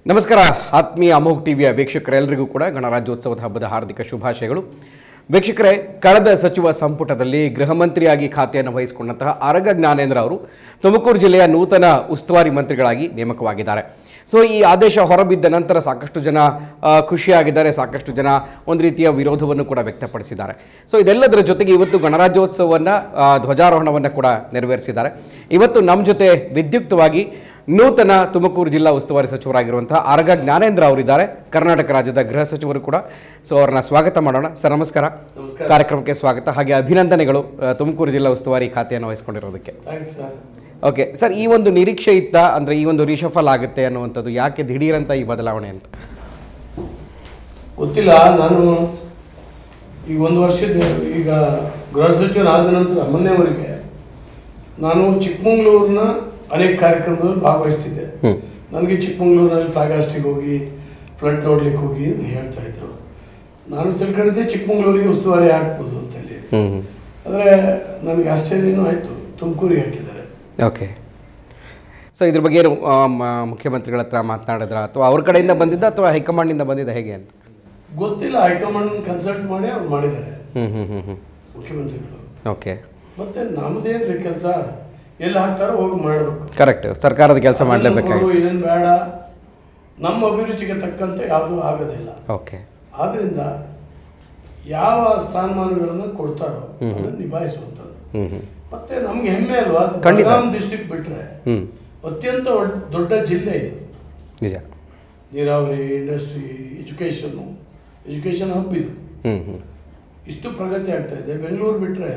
ನಮಸ್ಕಾರ ಆತ್ಮೀಯ ಅಮೋಘ್ ಟಿವಿಯ ವೀಕ್ಷಕರೆಲ್ಲರಿಗೂ ಕೂಡ ಗಣರಾಜ್ಯೋತ್ಸವದ ಹಬ್ಬದ ಹಾರ್ದಿಕ ಶುಭಾಶಯಗಳು ವೀಕ್ಷಕರೇ ಕಳೆದ ಸಚಿವ ಸಂಪುಟದಲ್ಲಿ ಗೃಹ ಮಂತ್ರಿಯಾಗಿ ಖಾತೆಯನ್ನು ವಹಿಸಿಕೊಂಡಂತಹ ಅರಗ ಜ್ಞಾನೇಂದ್ರ ಅವರು ತುಮಕೂರು ಜಿಲ್ಲೆಯ ನೂತನ ಉಸ್ತುವಾರಿ ಮಂತ್ರಿಗಳಾಗಿ ನೇಮಕವಾಗಿದ್ದಾರೆ ಸೊ ಈ ಆದೇಶ ಹೊರಬಿದ್ದ ನಂತರ ಸಾಕಷ್ಟು ಜನ ಆ, ಖುಷಿಯಾಗಿದ್ದಾರೆ ಸಾಕಷ್ಟು ಜನ ಒಂದು ರೀತಿಯ ವಿರೋಧವನ್ನು ಕೂಡ ವ್ಯಕ್ತಪಡಿಸಿದ್ದಾರೆ ಸೊ ಇದೆಲ್ಲದರ ಜೊತೆಗೆ ಇವತ್ತು ಗಣರಾಜ್ಯೋತ್ಸವವನ್ನು ಧ್ವಜಾರೋಹಣವನ್ನು ಕೂಡ ನೆರವೇರಿಸಿದ್ದಾರೆ ಇವತ್ತು ನಮ್ಮ ಜೊತೆ ವಿದ್ಯುಕ್ತವಾಗಿ ನೂತನ ತುಮಕೂರು ಜಿಲ್ಲಾ ಉಸ್ತುವಾರಿ ಸಚಿವರಾಗಿರುವಂತಹ ಆರಗ ಜ್ಞಾನೇಂದ್ರ ಅವರಿದ್ದಾರೆ ಕರ್ನಾಟಕ ರಾಜ್ಯದ ಗೃಹ ಸಚಿವರು ಕೂಡ ಸೊ ಅವ್ರನ್ನ ಸ್ವಾಗತ ಮಾಡೋಣ ಸರ್ ನಮಸ್ಕಾರ ಕಾರ್ಯಕ್ರಮಕ್ಕೆ ಸ್ವಾಗತ ಹಾಗೆ ಅಭಿನಂದನೆಗಳು ಆ, ತುಮಕೂರು ಜಿಲ್ಲಾ ಉಸ್ತುವಾರಿ ಖಾತೆಯನ್ನು ವಹಿಸ್ಕೊಂಡಿರೋದಕ್ಕೆ ಥ್ಯಾಂಕ್ಸ್ ಸರ್ ಓಕೆ ಸರ್ ಈ ಒಂದು ನಿರೀಕ್ಷೆ ಇತ್ತ ಅಂದರೆ ಈ ಒಂದು ರಿಷಫಲ್ ಆಗುತ್ತೆ ಅನ್ನುವಂಥದ್ದು ಯಾಕೆ ದಿಢೀರಂತ ಈ ಬದಲಾವಣೆ ಅಂತ ಗೊತ್ತಿಲ್ಲ ನಾನು ಈಗ ಒಂದು ವರ್ಷದ ಈಗ ಗೃಹ ಸಚಿವನಾದ ನಂತರ ಮೊನ್ನೆವರೆಗೆ ನಾನು ಚಿಕ್ಕಮಂಗ್ಳೂರಿನ ಅನೇಕ ಕಾರ್ಯಕ್ರಮದಲ್ಲಿ ಭಾಗವಹಿಸ್ತಿದ್ದೆ ನನಗೆ ಚಿಕ್ಕಮಂಗ್ಳೂರಿನಲ್ಲಿ ಫ್ಲಾಗ್ ಹಾಸ್ಟಿಗೆ ಹೋಗಿ ಫ್ಲಡ್ ನೋಡ್ಲಿಕ್ಕೆ ಹೋಗಿ ಅಂತ ಹೇಳ್ತಾ ಇದ್ರು ನಾನು ತಿಳ್ಕೊಂಡಿದ್ದೆ ಚಿಕ್ಕಮಂಗ್ಳೂರಿಗೆ ಉಸ್ತುವಾರಿ ಹಾಕ್ಬೋದು ಅಂತೇಳಿ ಆದರೆ ನನಗೆ ಆಶ್ಚರ್ಯನೂ ಆಯಿತು ತುಮಕೂರಿಗೆ ಹಾಕಿದ್ದಾರೆ ಓಕೆ ಸೊ ಇದ್ರ ಬಗ್ಗೆ ಏನು ಆ, ಮ- ಮುಖ್ಯಮಂತ್ರಿಗಳ ಹತ್ರ ಮಾತನಾಡಿದ್ರ ಅಥವಾ ಅವ್ರ ಕಡೆಯಿಂದ ಬಂದಿದ್ದ ಅಥವಾ ಹೈಕಮಾಂಡಿಂದ ಬಂದಿದ್ದ ಹೇಗೆ ಅಂತ ಗೊತ್ತಿಲ್ಲ ಹೈಕಮಾಂಡ್ ಕನ್ಸಲ್ಟ್ ಮಾಡಿ ಅವ್ರು ಮಾಡಿದ್ದಾರೆ ಹ್ಞೂ ಹ್ಞೂ ಹ್ಞೂ ಹ್ಞೂ ಮುಖ್ಯಮಂತ್ರಿಗಳು ಓಕೆ ಮತ್ತೆ ನಮ್ದೇನ್ರಿ ಕೆಲಸ ಎಲ್ಲಿ ಹಾಕ್ತಾರೋ ಹೋಗಿ ಮಾಡ್ಬೇಕು ಕರೆಕ್ಟ್ ಸರ್ಕಾರದ ಕೆಲಸ ಮಾಡಲೇಬೇಕಾಗಿ ಇದನ್ನು ಬೇಡ ನಮ್ಮ ಅಭಿರುಚಿಗೆ ತಕ್ಕಂತೆ ಯಾವುದೂ ಆಗೋದಿಲ್ಲ ಓಕೆ ಆದ್ರಿಂದ ಯಾವ ಸ್ಥಾನಮಾನಗಳನ್ನು ಕೊಡ್ತಾರೋ ಅದನ್ನು ನಿಭಾಯಿಸುವಂಥದ್ದು ಹ್ಞೂ ಹ್ಞೂ ಮತ್ತೆ ನಮ್ಗೆ ಹೆಮ್ಮೆ ಅಲ್ವಾ ಖಂಡಿತ. ಬೆಳಗಾಂ ಡಿಸ್ಟ್ರಿಕ್ಟ್ ಬಿಟ್ರೆ ಹ್ಞೂ ಅತ್ಯಂತ ಒಡ್- ದೊಡ್ಡ ಜಿಲ್ಲೆ ಇದು ನಿಜ ನೀರಾವರಿ ಇಂಡಸ್ಟ್ರಿ ಎಜುಕೇಷನ್ನು ಎಜುಕೇಷನ್ ಹಬ್ ಇದು ಹ್ಞೂ ಹ್ಞೂ ಇಷ್ಟು ಪ್ರಗತಿ ಆಗ್ತಾ ಇದೆ ಬೆಂಗಳೂರು ಬಿಟ್ಟರೆ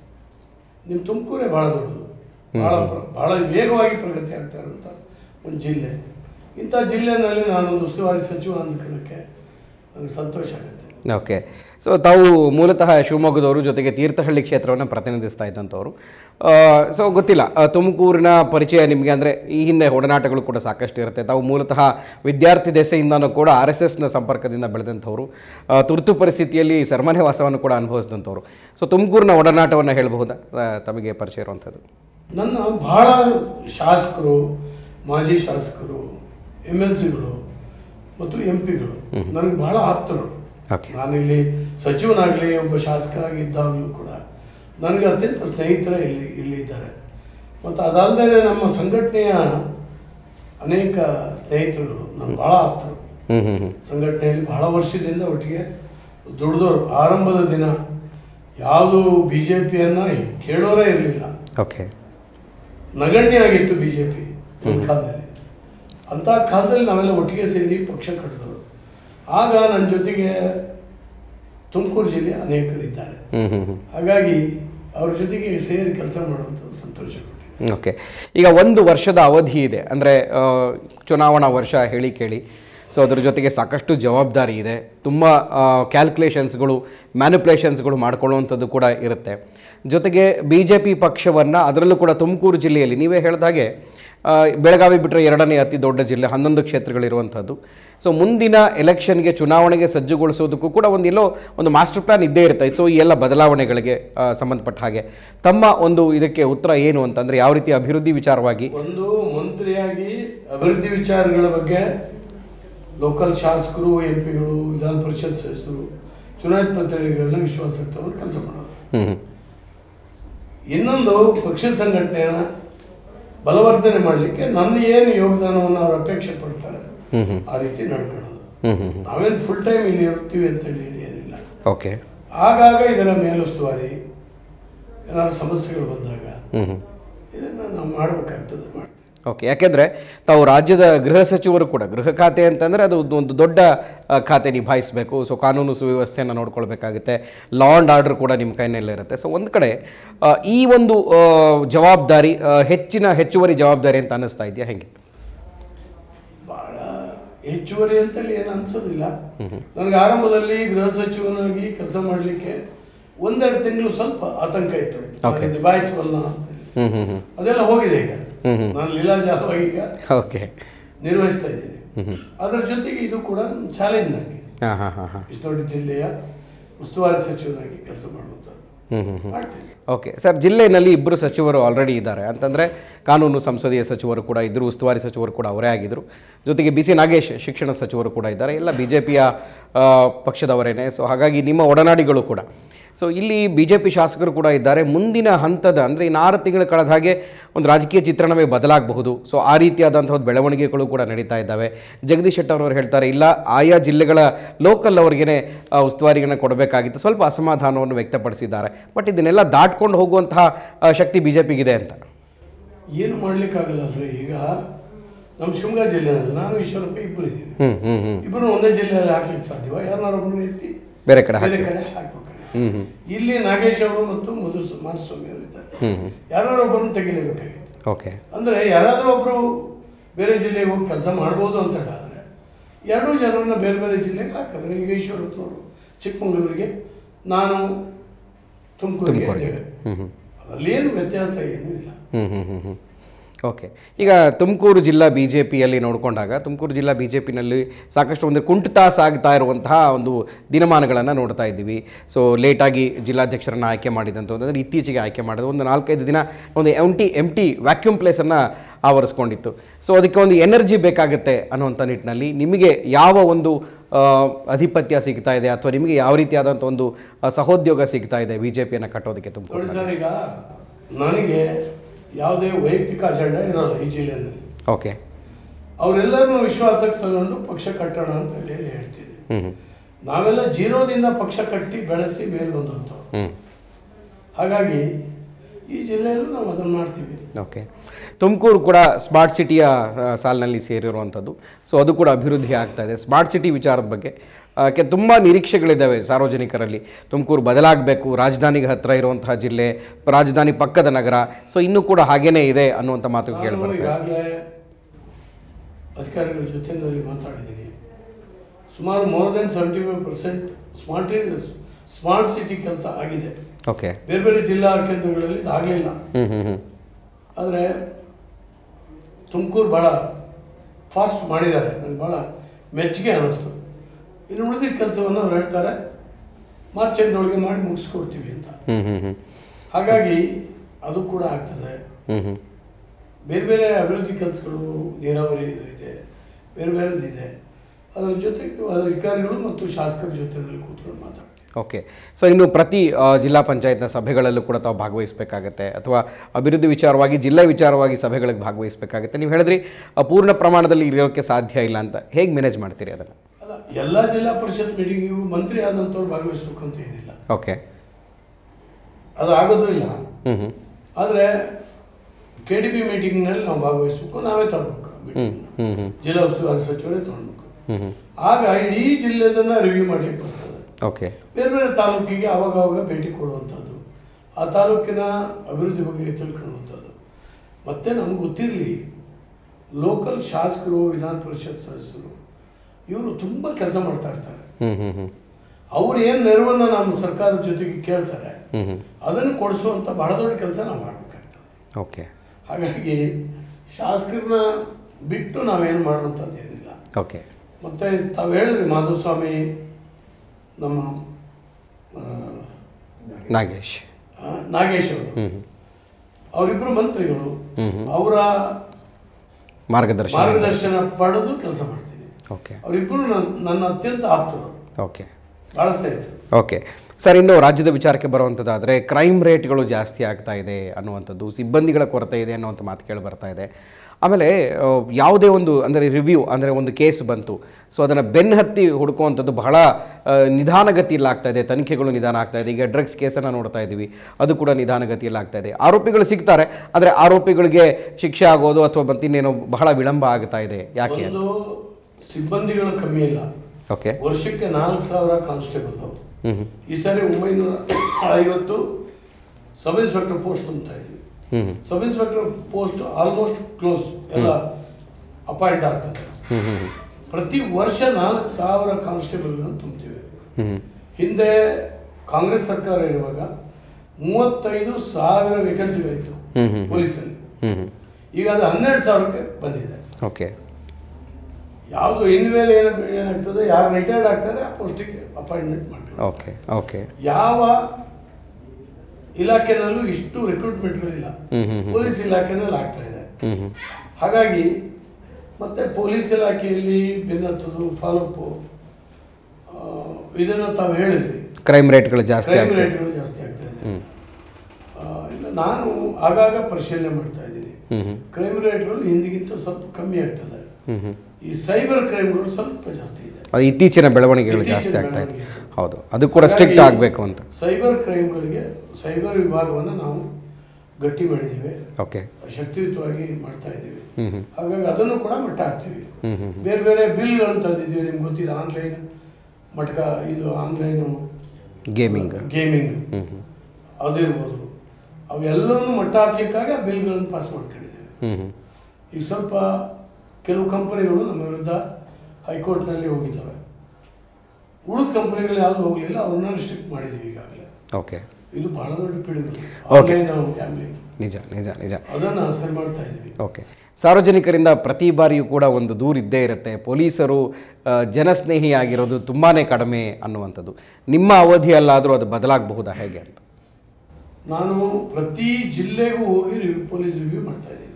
ನಿಮ್ಮ ತುಮಕೂರೇ ಭಾಳ ದೊಡ್ಡದು ಭಾಳ ಪ್ರ- ಭಾಳ ವೇಗವಾಗಿ ಪ್ರಗತಿ ಆಗ್ತಾ ಇರುವಂಥ ಒಂದು ಜಿಲ್ಲೆ ಇಂಥ ಜಿಲ್ಲೆನಲ್ಲಿ ನಾನೊಂದು ಉಸ್ತುವಾರಿ ಸಚಿವ ಅಂದ್ಕೊಳ್ಳೋಕ್ಕೆ ನನಗೆ ಸಂತೋಷ ಆಗುತ್ತೆ ಓಕೆ ಸೊ ತಾವು ಮೂಲತಃ ಶಿವಮೊಗ್ಗದವರು ಜೊತೆಗೆ ತೀರ್ಥಹಳ್ಳಿ ಕ್ಷೇತ್ರವನ್ನು ಪ್ರತಿನಿಧಿಸ್ತಾ ಇದ್ದಂಥವ್ರು ಸೊ ಗೊತ್ತಿಲ್ಲ ಆ, ತುಮಕೂರಿನ ಪರಿಚಯ ನಿಮಗೆ ಅಂದರೆ ಈ ಹಿಂದೆ ಒಡನಾಟಗಳು ಕೂಡ ಸಾಕಷ್ಟು ಇರುತ್ತೆ ತಾವು ಮೂಲತಃ ವಿದ್ಯಾರ್ಥಿ ದೆಸೆಯಿಂದನೂ ಕೂಡ ಆರ್ ಎಸ್ ಎಸ್ನ ಸಂಪರ್ಕದಿಂದ ಬೆಳೆದಂಥವ್ರು ಆ, ತುರ್ತು ಪರಿಸ್ಥಿತಿಯಲ್ಲಿ ಸೆರೆಮನೆ ವಾಸವನ್ನು ಕೂಡ ಅನುಭವಿಸಿದಂಥವ್ರು ಸೊ ತುಮಕೂರಿನ ಒಡನಾಟವನ್ನು ಹೇಳಬಹುದಾ ಆ, ತಮಗೆ ಪರಿಚಯ ಇರುವಂಥದ್ದು ನನ್ನ ಭಾಳ ಶಾಸಕರು ಮಾಜಿ ಶಾಸಕರು ಎಮ್ ಎಲ್ ಸಿಗಳು ಮತ್ತು ಎಂ ಪಿಗಳು ನನಗೆ ಭಾಳ ಆಪ್ತರು ಓಕೆ ನಾನಿಲ್ಲಿ ಸಚಿವನಾಗಲಿ ಒಬ್ಬ ಶಾಸಕರಾಗಿದ್ದಾಗಲೂ ಕೂಡ ನನಗೆ ಅತ್ಯಂತ ಸ್ನೇಹಿತರೇ ಇಲ್ಲಿ ಇಲ್ಲಿದ್ದಾರೆ ಮತ್ತು ಅದಲ್ಲದೆ ನಮ್ಮ ಸಂಘಟನೆಯ ಅನೇಕ ಸ್ನೇಹಿತರು ನನ್ನ ಭಾಳ ಆಪ್ತರು ಹ್ಞೂ ಹ್ಞೂ ಹ್ಞೂ ಸಂಘಟನೆಯಲ್ಲಿ ಬಹಳ ವರ್ಷದಿಂದ ಒಟ್ಟಿಗೆ ದುಡಿದವರು ಆರಂಭದ ದಿನ ಯಾವುದು ಬಿ ಜೆ ಪಿಯನ್ನು ಕೇಳೋರೇ ಇರಲಿಲ್ಲ ಓಕೆ ನಗಣ್ಯ ಆಗಿತ್ತು ಬಿ ಜೆ ಪಿ ಒಂದು ಕಾಲದಲ್ಲಿ ಅಂಥ ಕಾಲದಲ್ಲಿ ನಾವೆಲ್ಲ ಒಟ್ಟಿಗೆ ಸೇರಿ ಪಕ್ಷ ಕಟ್ಟಿದವರು ಆಗ ನನ್ನ ಜೊತೆಗೆ ತುಮಕೂರು ಜಿಲ್ಲೆ ಅನೇಕರಿದ್ದಾರೆ ಹ್ಞೂ ಹ್ಞೂ ಹ್ಞೂ ಹಾಗಾಗಿ ಅವ್ರ ಜೊತೆಗೆ ಸೇರಿ ಕೆಲಸ ಮಾಡುವಂಥ ಸಂತೋಷ ಕೊಟ್ಟಿದೆ ಓಕೆ ಈಗ ಒಂದು ವರ್ಷದ ಅವಧಿ ಇದೆ ಅಂದರೆ ಚುನಾವಣಾ ವರ್ಷ ಹೇಳಿ ಕೇಳಿ ಸೊ ಅದ್ರ ಜೊತೆಗೆ ಸಾಕಷ್ಟು ಜವಾಬ್ದಾರಿ ಇದೆ ತುಂಬ ಕ್ಯಾಲ್ಕುಲೇಷನ್ಸ್ಗಳು ಮ್ಯಾನಿಪ್ಯುಲೇಷನ್ಸ್ಗಳು ಮಾಡ್ಕೊಳ್ಳುವಂಥದ್ದು ಕೂಡ ಇರುತ್ತೆ ಜೊತೆಗೆ ಬಿ ಜೆ ಪಿ ಪಕ್ಷವನ್ನು ಅದರಲ್ಲೂ ಕೂಡ ತುಮಕೂರು ಜಿಲ್ಲೆಯಲ್ಲಿ ನೀವೇ ಹೇಳಿದಾಗೆ ಆ, ಬೆಳಗಾವಿ ಬಿಟ್ಟರೆ ಎರಡನೇ ಅತಿ ದೊಡ್ಡ ಜಿಲ್ಲೆ ಹನ್ನೊಂದು ಕ್ಷೇತ್ರಗಳಿರುವಂಥದ್ದು ಸೊ ಮುಂದಿನ ಎಲೆಕ್ಷನ್ಗೆ ಚುನಾವಣೆಗೆ ಸಜ್ಜುಗೊಳಿಸೋದಕ್ಕೂ ಕೂಡ ಒಂದು ಎಲ್ಲೋ ಒಂದು ಮಾಸ್ಟರ್ ಪ್ಲಾನ್ ಇದ್ದೇ ಇರುತ್ತೆ ಸೊ ಈ ಎಲ್ಲ ಬದಲಾವಣೆಗಳಿಗೆ ಆ, ಸಂಬಂಧಪಟ್ಟ ಹಾಗೆ ತಮ್ಮ ಒಂದು ಇದಕ್ಕೆ ಉತ್ತರ ಏನು ಅಂತಂದರೆ ಯಾವ ರೀತಿ ಅಭಿವೃದ್ಧಿ ವಿಚಾರವಾಗಿ ಒಂದು ಮಂತ್ರಿಯಾಗಿ ಅಭಿವೃದ್ಧಿ ವಿಚಾರಗಳ ಬಗ್ಗೆ ಲೋಕಲ್ ಶಾಸಕರು ಎಂ ಪಿಗಳು ವಿಧಾನ ಪರಿಷತ್ ಸದಸ್ಯರು ಚುನಾಯಿತ ಪ್ರತಿನಿಧಿಗಳನ್ನ ವಿಶ್ವಾಸ ತಗೊಂಡು ಕೆಲಸ ಮಾಡೋದು ಹ್ಞೂ ಹ್ಞೂ ಇನ್ನೊಂದು ಪಕ್ಷ ಸಂಘಟನೆಯನ್ನ ಬಲವರ್ಧನೆ ಮಾಡಲಿಕ್ಕೆ ನನ್ನ ಏನು ಯೋಗದಾನವನ್ನು ಅವ್ರು ಅಪೇಕ್ಷೆ ಪಡ್ತಾರೆ ಹ್ಞೂ ಹ್ಞೂ ಆ ರೀತಿ ನಡ್ಕೊಳ್ಳೋದು ಹ್ಞೂ ಹ್ಞೂ ಹ್ಞೂ ನಾವೇನು ಫುಲ್ ಟೈಮ್ ಇಲ್ಲಿ ಇರ್ತೀವಿ ಅಂತ ಹೇಳಿ ಏನಿಲ್ಲ ಓಕೆ ಆಗಾಗ ಇದರ ಮೇಲುಸ್ತುವಾರಿ ಏನಾದ್ರು ಸಮಸ್ಯೆಗಳು ಬಂದಾಗ ಹ್ಞೂ ಹ್ಞೂ ಇದನ್ನು ನಾವು ಮಾಡಬೇಕಾಗ್ತದೆ ಮಾಡ್ತೀವಿ ಓಕೆ ಯಾಕೆಂದರೆ ತಾವು ರಾಜ್ಯದ ಗೃಹ ಸಚಿವರು ಕೂಡ ಗೃಹ ಖಾತೆ ಅಂತಂದರೆ ಅದು ಒಂದು ದೊಡ್ಡ ಆ, ಖಾತೆ ನಿಭಾಯಿಸಬೇಕು ಸೊ ಕಾನೂನು ಸುವ್ಯವಸ್ಥೆಯನ್ನು ನೋಡ್ಕೊಳ್ಬೇಕಾಗುತ್ತೆ ಲಾ ಆ್ಯಂಡ್ ಆರ್ಡರ್ ಕೂಡ ನಿಮ್ಮ ಕೈನಲ್ಲೇ ಇರುತ್ತೆ ಸೊ ಒಂದು ಕಡೆ ಆ, ಈ ಒಂದು ಆ, ಜವಾಬ್ದಾರಿ ಆ, ಹೆಚ್ಚಿನ ಹೆಚ್ಚುವರಿ ಜವಾಬ್ದಾರಿ ಅಂತ ಅನ್ನಿಸ್ತಾ ಇದೆಯಾ ಹೇಗೆ ಭಾಳ ಹೆಚ್ಚುವರಿ ಅಂತೇಳಿ ಏನು ಅನ್ಸೋದಿಲ್ಲ ನನಗೆ ಆರಂಭದಲ್ಲಿ ಗೃಹ ಸಚಿವನಾಗಿ ಕೆಲಸ ಮಾಡಲಿಕ್ಕೆ ಒಂದೆರಡು ತಿಂಗಳು ಸ್ವಲ್ಪ ಆತಂಕ ಇತ್ತು Okay. ನಾನು ನಿಭಾಯಿಸಬಲ್ಲ ಅಂತೇಳಿ ಹ್ಞೂ ಹ್ಞೂ ಹ್ಞೂ ಅದೆಲ್ಲ ಹೋಗಿದೆ ಈಗ ಹ್ಮ್ ಹ್ಮ್. ನಾನು ಲೀಲಾಜಾಲವಾಗಿ ಈಗ ಓಕೆ ನಿರ್ವಹಿಸ್ತಾ ಇದ್ದೀನಿ ಅದರ ಜೊತೆಗೆ ಇದು ಕೂಡ ಚಾಲೆಂಜ್ ನನಗೆ ಹಾಂ ಹಾಂ ಹಾಂ ಹಾಂ ಇಷ್ಟು ದೊಡ್ಡ ಜಿಲ್ಲೆಯ ಉಸ್ತುವಾರಿ ಸಚಿವನಾಗಿ ಕೆಲಸ ಮಾಡುವಂಥದ್ದು ಹ್ಞೂ ಹ್ಞೂ ಮಾಡ್ತೀನಿ ಓಕೆ ಸರ್ ಜಿಲ್ಲೆಯಲ್ಲಿ ಇಬ್ಬರು ಸಚಿವರು ಆಲ್ರೆಡಿ ಇದ್ದಾರೆ ಅಂತಂದರೆ ಕಾನೂನು ಸಂಸದೀಯ ಸಚಿವರು ಕೂಡ ಇದ್ದರು ಉಸ್ತುವಾರಿ ಸಚಿವರು ಕೂಡ ಅವರೇ ಆಗಿದ್ದರು ಜೊತೆಗೆ ಬಿ ಸಿ ನಾಗೇಶ್ ಶಿಕ್ಷಣ ಸಚಿವರು ಕೂಡ ಇದ್ದಾರೆ ಎಲ್ಲ ಬಿ ಜೆ ಪಿಯ ಪಕ್ಷದವರೇನೆ ಸೊ ಹಾಗಾಗಿ ನಿಮ್ಮ ಒಡನಾಡಿಗಳು ಕೂಡ ಸೊ ಇಲ್ಲಿ ಬಿ ಜೆ ಪಿ ಶಾಸಕರು ಕೂಡ ಇದ್ದಾರೆ ಮುಂದಿನ ಹಂತದ ಅಂದರೆ ಇನ್ನು ಆರು ತಿಂಗಳು ಕಳೆದ ಹಾಗೆ ಒಂದು ರಾಜಕೀಯ ಚಿತ್ರಣವೇ ಬದಲಾಗಬಹುದು ಸೊ ಆ ರೀತಿಯಾದಂಥ ಒಂದು ಬೆಳವಣಿಗೆಗಳು ಕೂಡ ನಡೀತಾ ಇದ್ದಾವೆ ಜಗದೀಶ್ ಶೆಟ್ಟರ್ ಅವರು ಹೇಳ್ತಾರೆ ಇಲ್ಲ ಆಯಾ ಜಿಲ್ಲೆಗಳ ಲೋಕಲ್ ಅವ್ರಿಗೇ ಉಸ್ತುವಾರಿಗಳನ್ನ ಕೊಡಬೇಕಾಗಿತ್ತು ಸ್ವಲ್ಪ ಅಸಮಾಧಾನವನ್ನು ವ್ಯಕ್ತಪಡಿಸಿದ್ದಾರೆ ಬಟ್ ಇದನ್ನೆಲ್ಲ ದಾಟ್ಕೊಂಡು ಹೋಗುವಂತಹ ಆ, ಶಕ್ತಿ ಬಿ ಜೆ ಪಿಗಿದೆ ಅಂತ ಏನು ಮಾಡ್ಲಿಕ್ಕಾಗಲ್ಲ ಅಲ್ರಿ ಈಗ ನಮ್ಮ ಶಿವಮೊಗ್ಗ ಜಿಲ್ಲೆಯಲ್ಲಿ ನಾನು ಈಶ್ವರಪ್ಪ ಇಬ್ಬರು ಇದ್ದೀವಿ ಹ್ಞೂ ಹ್ಞೂ ಹ್ಞೂ ಇಬ್ಬರು ಒಂದೇ ಜಿಲ್ಲೆಯಲ್ಲಿ ಹಾಕ್ಲಿಕ್ಕೆ ಸಾಧ್ಯವ ಯಾರನ್ನಾರೊಬ್ಬರು ಎತ್ತಿ ಬೇರೆ ಕಡೆ ಹಾಕಿ ಬೇರೆ ಕಡೆ ಹಾಕ್ಬೇಕಾಗುತ್ತೆ ಹ್ಞೂ ಹ್ಞೂ ಇಲ್ಲಿ ನಾಗೇಶ್ ಅವರು ಮತ್ತು ಮಧು ಮಾಧುಸ್ವಾಮಿ ಅವರು ಇದ್ದಾರೆ ಹ್ಞೂ ಹ್ಞೂ ಯಾರೊಬ್ಬರನ್ನು ತೆಗಿಲೇಬೇಕಾಗಿತ್ತು ಓಕೆ ಅಂದರೆ ಯಾರಾದರೂ ಒಬ್ಬರು ಬೇರೆ ಜಿಲ್ಲೆಗೆ ಹೋಗಿ ಕೆಲಸ ಮಾಡ್ಬೋದು ಅಂತ ಹೇಳಿದ್ರೆ ಎರಡೂ ಜನರನ್ನ ಬೇರೆ ಬೇರೆ ಜಿಲ್ಲೆಗೆ ಹಾಕಿದ್ರೆ ಈಗ ಈಶ್ವರಪ್ಪನವರು ಚಿಕ್ಕಮಗಳೂರಿಗೆ ನಾನು ತುಮಕೂರಿಗೆ ಇದ್ದೇವೆ ಹ್ಞೂ ಹ್ಞೂ ಅದರಲ್ಲೇನು ವ್ಯತ್ಯಾಸ ಏನೂ ಇಲ್ಲ ಹ್ಞೂ ಹ್ಞೂ ಹ್ಞೂ ಹ್ಞೂ ಓಕೆ ಈಗ ತುಮಕೂರು ಜಿಲ್ಲಾ ಬಿ ಜೆ ಪಿಯಲ್ಲಿ ನೋಡಿಕೊಂಡಾಗ ತುಮಕೂರು ಜಿಲ್ಲಾ ಬಿ ಜೆ ಪಿನಲ್ಲಿ ಸಾಕಷ್ಟು ಒಂದು ಕುಂಠಿತ ಸಾಗ್ತಾ ಇರುವಂತಹ ಒಂದು ದಿನಮಾನಗಳನ್ನು ನೋಡ್ತಾ ಇದ್ದೀವಿ ಸೊ ಲೇಟಾಗಿ ಜಿಲ್ಲಾಧ್ಯಕ್ಷರನ್ನು ಆಯ್ಕೆ ಮಾಡಿದಂಥದ್ದು ಅಂದರೆ ಇತ್ತೀಚೆಗೆ ಆಯ್ಕೆ ಮಾಡಿದ ಒಂದು ನಾಲ್ಕೈದು ದಿನ ಒಂದು M T M T vacuum ಪ್ಲೇಸನ್ನು ಆವರಿಸ್ಕೊಂಡಿತ್ತು ಸೊ ಅದಕ್ಕೆ ಒಂದು ಎನರ್ಜಿ ಬೇಕಾಗುತ್ತೆ ಅನ್ನುವಂಥ ನಿಟ್ಟಿನಲ್ಲಿ ನಿಮಗೆ ಯಾವ ಒಂದು ಆ, ಅಧಿಪತ್ಯ ಸಿಗ್ತಾ ಇದೆ ಅಥವಾ ನಿಮಗೆ ಯಾವ ರೀತಿಯಾದಂಥ ಒಂದು ಆ, ಸಹೋದ್ಯೋಗ ಸಿಗ್ತಾ ಇದೆ ಬಿ ಜೆ ಪಿಯನ್ನು ಕಟ್ಟೋದಕ್ಕೆ ತುಮಕೂರು ನೋಡಿ ಸರ್ ಈಗ ನನಗೆ ಯಾವುದೇ ವೈಯಕ್ತಿಕ ಅಜೆಂಡಾ ಇರೋಲ್ಲ ಈ ಜಿಲ್ಲೆಯಲ್ಲಿ ಓಕೆ ಅವರೆಲ್ಲರನ್ನೂ ವಿಶ್ವಾಸಕ್ಕೆ ತಗೊಂಡು ಪಕ್ಷ ಕಟ್ಟೋಣ ಅಂತ ಹೇಳಿ ಹೇಳಿ ಹೇಳ್ತೀನಿ ಹ್ಞೂ ಹ್ಞೂ ನಾವೆಲ್ಲ ಜೀರೋದಿಂದ ಪಕ್ಷ ಕಟ್ಟಿ ಬೆಳೆಸಿ ಮೇಲೆ ಬಂದಂಥವ್ರು ಹ್ಞೂ ಹಾಗಾಗಿ ಈ ಜಿಲ್ಲೆಯಲ್ಲೂ ನಾವು ಅದನ್ನು ಮಾಡ್ತೀವಿ ಓಕೆ ತುಮಕೂರು ಕೂಡ ಸ್ಮಾರ್ಟ್ ಸಿಟಿಯ ಆ, ಸಾಲಿನಲ್ಲಿ ಸೇರಿರುವಂಥದ್ದು ಸೊ ಅದು ಕೂಡ ಅಭಿವೃದ್ಧಿ ಆಗ್ತಾ ಇದೆ ಸ್ಮಾರ್ಟ್ ಸಿಟಿ ವಿಚಾರದ ಬಗ್ಗೆ ಕೆ ತುಂಬ ನಿರೀಕ್ಷೆಗಳಿದ್ದಾವೆ ಸಾರ್ವಜನಿಕರಲ್ಲಿ ತುಮಕೂರು ಬದಲಾಗಬೇಕು ರಾಜಧಾನಿಗೆ ಹತ್ತಿರ ಇರುವಂತಹ ಜಿಲ್ಲೆ ರಾಜಧಾನಿ ಪಕ್ಕದ ನಗರ ಸೊ ಇನ್ನೂ ಕೂಡ ಹಾಗೇನೇ ಇದೆ ಅನ್ನುವಂಥ ಮಾತು ನಾನು ಕೇಳಿಬರ್ತದೆ ಈಗಾಗಲೇ ಅಧಿಕಾರಿಗಳ ಜೊತೆಯಲ್ಲಿ ಮಾತಾಡಿದ್ದೀನಿ ಸುಮಾರು more than seventy five percent smart smart city ಕೆಲಸ ಆಗಿದೆ ಓಕೆ ಬೇರೆ ಬೇರೆ ಜಿಲ್ಲಾ ಕೇಂದ್ರಗಳಲ್ಲಿ ಇದು ಆಗಲಿಲ್ಲ ಹ್ಞೂ ಹ್ಞೂ ಹ್ಞೂ ಆದರೆ ತುಮಕೂರು ಭಾಳ ಫಾಸ್ಟ್ ಮಾಡಿದ್ದಾರೆ ನನಗೆ ಭಾಳ ಮೆಚ್ಚುಗೆ ಅನ್ನಿಸ್ತು ಇನ್ನು ಉಳಿದಿದ್ದ ಕೆಲಸವನ್ನು ಅವ್ರು ಹೇಳ್ತಾರೆ ಮಾರ್ಚ್ ಎಂಟೊಳಗೆ ಮಾಡಿ ಮುಗಿಸ್ಕೊಡ್ತೀವಿ ಅಂತ ಹ್ಞೂ ಹ್ಞೂ ಹ್ಞೂ ಹಾಗಾಗಿ ಅದು ಕೂಡ ಆಗ್ತದೆ ಹ್ಞೂ ಹ್ಞೂ ಬೇರೆ ಬೇರೆ ಅಭಿವೃದ್ಧಿ ಕೆಲಸಗಳು ನೀರಾವರಿ ಇದು ಇದೆ ಬೇರೆ ಬೇರೆದು ಇದೆ ಅದರ ಜೊತೆಗೆ ಅಧಿಕಾರಿಗಳು ಮತ್ತು ಶಾಸಕರ ಜೊತೆಯಲ್ಲಿ ಕೂತ್ಕೊಂಡು ಮಾತಾಡ್ತೀವಿ ಓಕೆ ಸೊ ಇನ್ನು ಪ್ರತಿ ಆ, ಜಿಲ್ಲಾ ಪಂಚಾಯತ್ನ ಸಭೆಗಳಲ್ಲೂ ಕೂಡ ತಾವು ಭಾಗವಹಿಸಬೇಕಾಗತ್ತೆ ಅಥವಾ ಅಭಿವೃದ್ಧಿ ವಿಚಾರವಾಗಿ ಜಿಲ್ಲಾ ವಿಚಾರವಾಗಿ ಸಭೆಗಳಿಗೆ ಭಾಗವಹಿಸಬೇಕಾಗತ್ತೆ ನೀವು ಹೇಳಿದ್ರಿ ಆ, ಪೂರ್ಣ ಪ್ರಮಾಣದಲ್ಲಿ ಇರೋಕ್ಕೆ ಸಾಧ್ಯ ಇಲ್ಲ ಅಂತ ಹೇಗೆ ಮ್ಯಾನೇಜ್ ಮಾಡ್ತೀರಿ ಅದನ್ನು ಅಲ್ಲ ಎಲ್ಲ ಜಿಲ್ಲಾ ಪರಿಷತ್ ಮೀಟಿಂಗಿಗೂ ಮಂತ್ರಿ ಆದಂಥವ್ರು ಭಾಗವಹಿಸ್ಬೇಕು ಅಂತ ಏನಿಲ್ಲ ಓಕೆ ಅದು ಆಗೋದು ಇಲ್ಲ ಹ್ಞೂ ಹ್ಞೂ ಆದರೆ ಕೆ ಡಿ ಬಿ ಮೀಟಿಂಗ್ನಲ್ಲಿ ನಾವು ಭಾಗವಹಿಸ್ಬೇಕು ನಾವೇ ತಗೊಳ್ಬೇಕು meeting ನ. ಹ್ಞೂ ಹ್ಞೂ ಜಿಲ್ಲಾ ಉಸ್ತುವಾರಿ ಸಚಿವರೇ ತಗೊಳ್ಬೇಕು ಹ್ಞೂ ಹ್ಞೂ ಆಗ ಇಡೀ ಜಿಲ್ಲೆದನ್ನು ರಿವ್ಯೂ ಮಾಡ್ಲಿಕ್ಕೆ ಬರ್ತದೆ ಓಕೆ ಬೇರೆ ಬೇರೆ ತಾಲೂಕಿಗೆ ಆವಾಗವಾಗ ಭೇಟಿ ಕೊಡುವಂಥದ್ದು ಆ ತಾಲೂಕಿನ ಅಭಿವೃದ್ಧಿ ಬಗ್ಗೆ ತಿಳ್ಕೊಳ್ಳುವಂಥದ್ದು ಮತ್ತು ನಮ್ಗೆ ಗೊತ್ತಿರಲಿ ಲೋಕಲ್ ಶಾಸಕರು ವಿಧಾನ ಪರಿಷತ್ ಸದಸ್ಯರು ಇವರು ತುಂಬ ಕೆಲಸ ಮಾಡ್ತಾ ಇರ್ತಾರೆ ಹ್ಞೂ ಹ್ಞೂ ಹ್ಞೂ ಅವ್ರು ಏನು ನೆರವನ್ನು ನಮ್ಮ ಸರ್ಕಾರದ ಜೊತೆಗೆ ಕೇಳ್ತಾರೆ ಹ್ಞೂ ಹ್ಞೂ ಅದನ್ನು ಕೊಡಿಸುವಂಥ ಬಹಳ ದೊಡ್ಡ ಕೆಲಸ ನಾವು ಮಾಡಬೇಕಾಗ್ತದೆ ಓಕೆ ಹಾಗಾಗಿ ಶಾಸಕರನ್ನ ಬಿಟ್ಟು ನಾವೇನು ಮಾಡುವಂಥದ್ದು ಏನಿಲ್ಲ ಓಕೆ ಮತ್ತು ತಾವು ಹೇಳಿದ್ರಿ ಮಾಧುಸ್ವಾಮಿ ನಮ್ಮ ಆ, ನಾಗೇಶ್ ಆ, ನಾಗೇಶ್ ಅವರು ಹ್ಞೂ ಹ್ಞೂ ಅವರಿಬ್ಬರು ಮಂತ್ರಿಗಳು ಹ್ಮ್ ಹ್ಮ್. ಅವರ ಮಾರ್ಗದರ್ಶನ ಮಾರ್ಗದರ್ಶನ ಪಡೆದು ಕೆಲಸ ಮಾಡ್ತೀನಿ ಓಕೆ ಅವರಿಬ್ಬರು ನನ್ನ ಅತ್ಯಂತ ಆಪ್ತರು ಓಕೆ ಭಾಳ ಸ್ನೇಹಿತರು ಓಕೆ ಸರ್ ಇನ್ನು ರಾಜ್ಯದ ವಿಚಾರಕ್ಕೆ ಬರುವಂಥದ್ದಾದರೆ ಕ್ರೈಮ್ ರೇಟ್ಗಳು ಜಾಸ್ತಿ ಆಗ್ತಾ ಇದೆ ಅನ್ನುವಂಥದ್ದು ಸಿಬ್ಬಂದಿಗಳ ಕೊರತೆ ಇದೆ ಅನ್ನುವಂಥ ಮಾತು ಕೇಳಿ ಬರ್ತಾ ಇದೆ ಆಮೇಲೆ ಆ, ಯಾವುದೇ ಒಂದು ಅಂದರೆ ರಿವ್ಯೂ ಅಂದರೆ ಒಂದು ಕೇಸ್ ಬಂತು ಸೊ ಅದನ್ನು ಬೆನ್ನು ಹತ್ತಿ ಹುಡುಕುವಂಥದ್ದು ಬಹಳ ಆ, ನಿಧಾನಗತಿಯಲ್ಲಿ ಆಗ್ತಾ ಇದೆ ತನಿಖೆಗಳು ನಿಧಾನ ಆಗ್ತಾ ಇದೆ ಈಗ ಡ್ರಗ್ಸ್ ಕೇಸನ್ನು ನೋಡ್ತಾ ಇದ್ದೀವಿ ಅದು ಕೂಡ ನಿಧಾನಗತಿಯಲ್ಲಿ ಆಗ್ತಾ ಇದೆ ಆರೋಪಿಗಳು ಸಿಗ್ತಾರೆ ಆದರೆ ಆರೋಪಿಗಳಿಗೆ ಶಿಕ್ಷೆ ಆಗೋದು ಅಥವಾ ಮತ್ತಿನ್ನೇನೋ ಬಹಳ ವಿಳಂಬ ಆಗ್ತಾ ಇದೆ ಯಾಕೆ ಒಂದು ಸಿಬ್ಬಂದಿಗಳು ಕಮ್ಮಿ ಇಲ್ಲ ಓಕೆ ವರ್ಷಕ್ಕೆ ನಾಲ್ಕು ಸಾವಿರ ಕಾನ್ಸ್ಟೇಬಲ್ ಹ್ಞೂ ಹ್ಞೂ ಈ ಸಾರಿ ಒಂಬೈನೂರ ಐವತ್ತು ಸಬ್ ಇನ್ಸ್ಪೆಕ್ಟರ್ ಪೋಸ್ಟ್ ಅಂತ ಇದ್ವಿ ಹ್ಞೂ ಹ್ಞೂ sub inspector post almost close ಎಲ್ಲ ಅಪಾಯಿಂಟ್ ಆಗ್ತದೆ ಹ್ಞೂ ಹ್ಞೂ ಪ್ರತಿ ವರ್ಷ ನಾಲ್ಕು ಸಾವಿರ ಕಾನ್ಸ್ಟೇಬಲ್ಗಳನ್ನು ತುಂಬ್ತೀವಿ ಹ್ಞೂ ಹ್ಞೂ ಹಿಂದೆ ಕಾಂಗ್ರೆಸ್ ಸರ್ಕಾರ ಇರುವಾಗ ಮೂವತ್ತೈದು ಸಾವಿರ ವೇಕೆನ್ಸಿಗಳಿತ್ತು ಹ್ಮ್, ಹ್ಮ್, ಹ್ಮ್. ಪೊಲೀಸಲ್ಲಿ ಹ್ಞೂ ಹ್ಞೂ ಈಗ ಅದು ಹನ್ನೆರಡು ಸಾವಿರಕ್ಕೆ ಬಂದಿದೆ ಓಕೆ ಯಾವುದು ಇನ್ಮೇಲೆ ಏನು ಏನಾಗ್ತದೆ ಯಾರು ರಿಟೈರ್ಡ್ ಆಗ್ತಾರೆ ಆ ಪೋಸ್ಟಿಗೆ ಅಪಾಯಿಂಟ್ಮೆಂಟ್ ಮಾಡಬೇಕು ಓಕೆ ಓಕೆ ಯಾವ ಇಲಾಖೆನಲ್ಲೂ ಇಷ್ಟು ರಿಕ್ರೂಟ್ಮೆಂಟ್ಗಳಿಲ್ಲ ಹ್ಮ್, ಹ್ಮ್, ಪೊಲೀಸ್ ಇಲಾಖೆನಲ್ಲಿ ಆಗ್ತಾ ಇದೆ ಹ್ಮ್ ಹ್ಮ್ ಹಾಗಾಗಿ ಮತ್ತೆ ಪೊಲೀಸ್ ಇಲಾಖೆಯಲ್ಲಿ ಬೆನ್ನತ್ತದು ಫಾಲೋಅಪ್ಪು ಇದನ್ನು ತಾವು ಹೇಳಿದ್ರಿ ಕ್ರೈಮ್ ರೇಟ್ಗಳು ಜಾಸ್ತಿ ಕ್ರೈಮ್ ಆಗ್ತದೆ ರೇಟ್ಗಳು ಜಾಸ್ತಿ ಆಗ್ತಾ ಇದೆ ಆ, ಇಲ್ಲ ನಾನು ಆಗಾಗ ಪರಿಶೀಲನೆ ಮಾಡ್ತಾ ಇದ್ದೀನಿ ಹ್ಮ್ ಹ್ಮ್ ಕ್ರೈಮ್ ರೇಟ್ಗಳು ಹಿಂದಿಗಿಂತ ಸ್ವಲ್ಪ ಕಮ್ಮಿ ಆಗ್ತದೆ ಹ್ಮ್ ಹ್ಮ್ ಈ ಸೈಬರ್ ಕ್ರೈಮ್ಗಳು ಸ್ವಲ್ಪ ಜಾಸ್ತಿ ಇದೆ ಅದು ಇತ್ತೀಚಿನ ಬೆಳವಣಿಗೆಗಳು ಇತ್ತೀಚಿನ ಜಾಸ್ತಿ ಆಗ್ತಾ ಇದೆ ಬೆಳವಣಿಗೆ. ಹೌದು ಅದು ಕೂಡ ಸ್ಟ್ರಿಕ್ಟ್ ಹಾಗಾಗಿ ಆಗಬೇಕು ಅಂತ ಸೈಬರ್ ಕ್ರೈಮ್ಗಳಿಗೆ ಸೈಬರ್ ವಿಭಾಗವನ್ನು ನಾವು ಗಟ್ಟಿ ಮಾಡಿದ್ದೀವಿ ಓಕೆ ಶಕ್ತಿಯುತವಾಗಿ ಮಾಡ್ತಾ ಇದ್ದೀವಿ ಹ್ಮ್ ಹ್ಮ್ ಹಾಗಾಗಿ ಅದನ್ನು ಕೂಡ ಮಟ್ಟ ಹಾಕ್ತೀವಿ ಹ್ಮ್ ಹ್ಮ್ ಬೇರೆ ಬೇರೆ ಬಿಲ್ಗಳನ್ನು ತಂದಿದ್ದೀವಿ ನಿಮ್ಗೆ ಗೊತ್ತಿದೆ ಆನ್ಲೈನ್ ಮಟ್ಕ ಇದು ಆನ್ಲೈನು ಗೇಮಿಂಗ್ ಗೇಮಿಂಗ್ ಹ್ಮ್ ಹ್ಮ್ ಅದಿರ್ಬೋದು ಅವೆಲ್ಲವನ್ನು ಮಟ್ಟ ಹಾಕ್ಲಿಕ್ಕಾಗಿ ಆ ಬಿಲ್ಗಳನ್ನು ಪಾಸ್ ಮಾಡ್ಕೊಂಡಿದ್ದೇವೆ ಹ್ಮ್ ಹ್ಮ್ ಈಗ ಸ್ವಲ್ಪ ಕೆಲವು ಕಂಪನಿಗಳು ನಮ್ಮ ವಿರುದ್ಧ ಹೈಕೋರ್ಟ್ನಲ್ಲಿ ಹೋಗಿದ್ದಾವೆ ಉಳಿದ ಕಂಪನಿಗಳು ಯಾವುದು ಹೋಗಲಿಲ್ಲ ಅವ್ರನ್ನ ರಿಸ್ಟ್ರಿಕ್ಟ್ ಮಾಡಿದ್ದೀವಿ ಈಗಾಗಲೇ ಓಕೆ ಇದು ಬಹಳ ದೊಡ್ಡ ಪಿಡುಗು Okay. ಆನ್ಲೈನ್ ಗ್ಯಾಮ್ಲಿಂಗ್ ನಿಜ ನಿಜ ನಿಜ ಅದನ್ನು ಸರಿ ಮಾಡ್ತಾ ಇದ್ದೀವಿ ಓಕೆ ಸಾರ್ವಜನಿಕರಿಂದ ಪ್ರತಿ ಬಾರಿಯೂ ಕೂಡ ಒಂದು ದೂರು ಇದ್ದೇ ಇರುತ್ತೆ ಪೊಲೀಸರು ಆ, ಜನಸ್ನೇಹಿಯಾಗಿರೋದು ತುಂಬಾ ಕಡಿಮೆ ಅನ್ನುವಂಥದ್ದು ನಿಮ್ಮ ಅವಧಿಯಲ್ಲಾದರೂ ಅದು ಬದಲಾಗಬಹುದಾ ಹೇಗೆ ಅಂತ ನಾನು ಪ್ರತಿ ಜಿಲ್ಲೆಗೂ ಹೋಗಿ ರಿವ್ಯೂ ಪೊಲೀಸ್ ರಿವ್ಯೂ ಮಾಡ್ತಾ ಇದ್ದೀನಿ